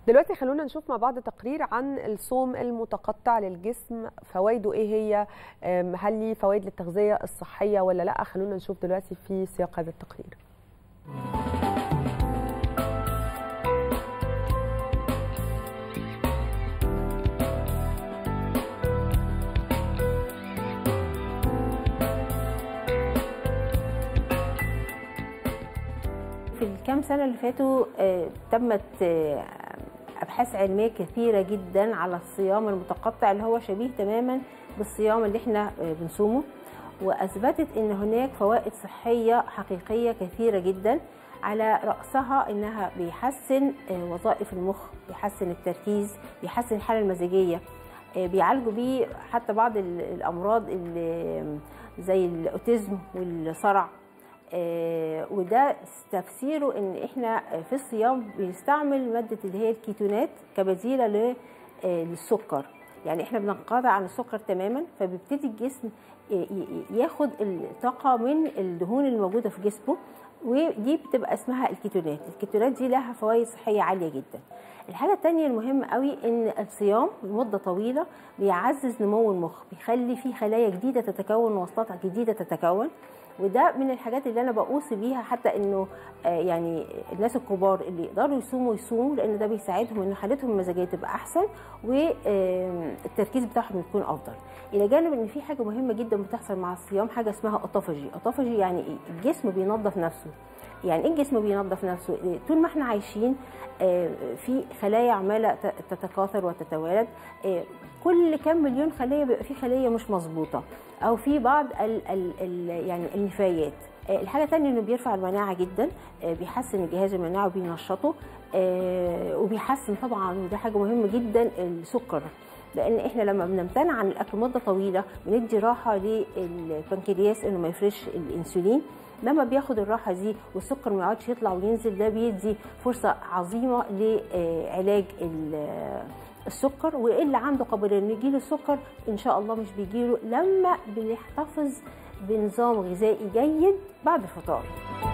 دلوقتي خلونا نشوف مع بعض تقرير عن الصوم المتقطع للجسم فوائده ايه هي هل ليه فوائد للتغذيه الصحيه ولا لا خلونا نشوف دلوقتي في سياق هذا التقرير في الكام سنه اللي فاتوا تمت ابحاث علميه كثيره جدا على الصيام المتقطع اللي هو شبيه تماما بالصيام اللي احنا بنصومه واثبتت ان هناك فوائد صحيه حقيقيه كثيره جدا على راسها انها بيحسن وظائف المخ بيحسن التركيز بيحسن الحاله المزاجيه بيعالجوا بيه حتى بعض الامراض اللي زي الاوتيزم والصرع آه وده تفسيره ان احنا في الصيام بنستعمل ماده اللي هي الكيتونات كبديله للسكر يعني احنا بننقطع عن السكر تماما فبيبتدي الجسم ياخد الطاقه من الدهون الموجوده في جسمه ودي بتبقى اسمها الكيتونات الكيتونات دي لها فوائد صحيه عاليه جدا الحاجه الثانيه المهمه قوي ان الصيام لمده طويله بيعزز نمو المخ بيخلي فيه خلايا جديده تتكون وسطات جديده تتكون وده من الحاجات اللي انا بقوصي بيها حتى انه يعني الناس الكبار اللي يقدروا يصوموا يصوموا لان ده بيساعدهم ان حالتهم المزاجيه تبقى احسن والتركيز بتاعهم يكون افضل الى جانب ان في حاجه مهمه جدا بتحصل مع الصيام حاجه اسمها اوتوفاجي اوتوفاجي يعني ايه الجسم بينظف نفسه يعني ايه الجسم بينظف نفسه طول ما احنا عايشين في خلايا عماله تتكاثر وتتوالد كل كام مليون خليه بيبقى في خليه مش مظبوطه او في بعض ال ال ال يعني النفايات الحاجه الثانيه انه بيرفع المناعه جدا بيحسن الجهاز المناعي وبينشطه وبيحسن طبعا وده حاجه مهمه جدا السكر لان احنا لما بنمتنع عن الاكل مده طويله بندي راحه للبنكرياس انه ما يفرش الانسولين لما بياخد الراحه دي والسكر ما يقعدش يطلع وينزل ده بيدي فرصه عظيمه لعلاج السكر واللي عنده قابليه انه يجيله السكر ان شاء الله مش بيجيله لما بنحتفظ بنظام غذائي جيد بعد الفطار